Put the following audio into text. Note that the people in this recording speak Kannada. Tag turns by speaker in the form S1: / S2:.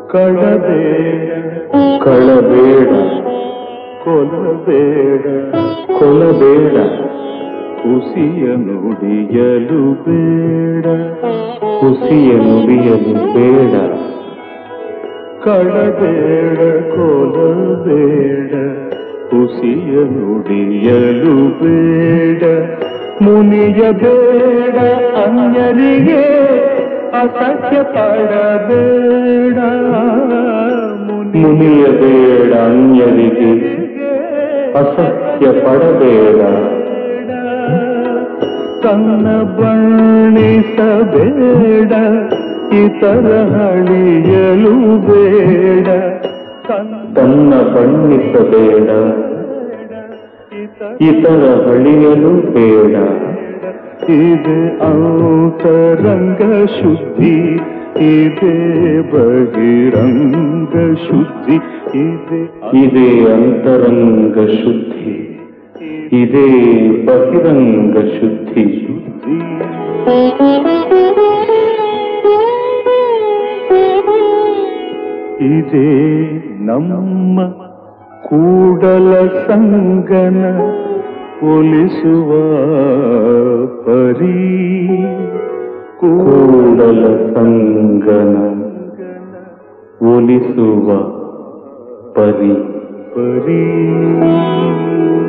S1: ಕಳಬೇಡ
S2: ಕಳಬೇಡ
S1: ಕೊಲಬೇಡ
S2: ಕೊಲಬೇಡ
S1: ಹುಸಿಯ ನುಡಿಯಲು ಬೇಡ
S2: ಹುಸಿಯ ನುಡಿಯಲು ಬೇಡ
S1: ಕಳಬೇಡ ಕೊಲಬೇಡ ಹುಸಿಯ ನುಡಿಯಲು ಬೇಡ ಮುನಿಯ ಬೇಡ ಅನ್ಯರಿಗೆ ಅಸಹ್ಯ ಪಡಬೇಡ
S2: ಮುನಿಯ ಬೇಡ ಅನ್ಯರಿಗೆ ಅಸಹ್ಯ ಪಡಬೇಡ
S1: ತನ್ನ ಬಣ್ಣಿಸಬೇಡ ಇತರ ಹಳಿಯಲು ಬೇಡ
S2: ತನ್ನ ಬಣ್ಣಿಸಬೇಡ ಇತರ ಹಳಿಯಲು ಬೇಡ
S1: ಇದೆ ಅಂತರಂಗ ಶುದ್ಧಿ ಇದೆ ಬಹಿರಂಗ ಶುದ್ಧಿ ಇದೆ
S2: ಇದೇ ಅಂತರಂಗ ಶುದ್ಧಿ ಇದೇ ಬಹಿರಂಗ ಶುದ್ಧಿ
S1: ಇದೇ ನಮ್ಮ ಕೂಡಲ ಸಂಗನ ಒಲಿಸುವ ಪರಿ
S2: ಕೂಡಲ ಸಂಗನ ಒಲಿಸುವ ಪರಿ
S1: ಪರಿ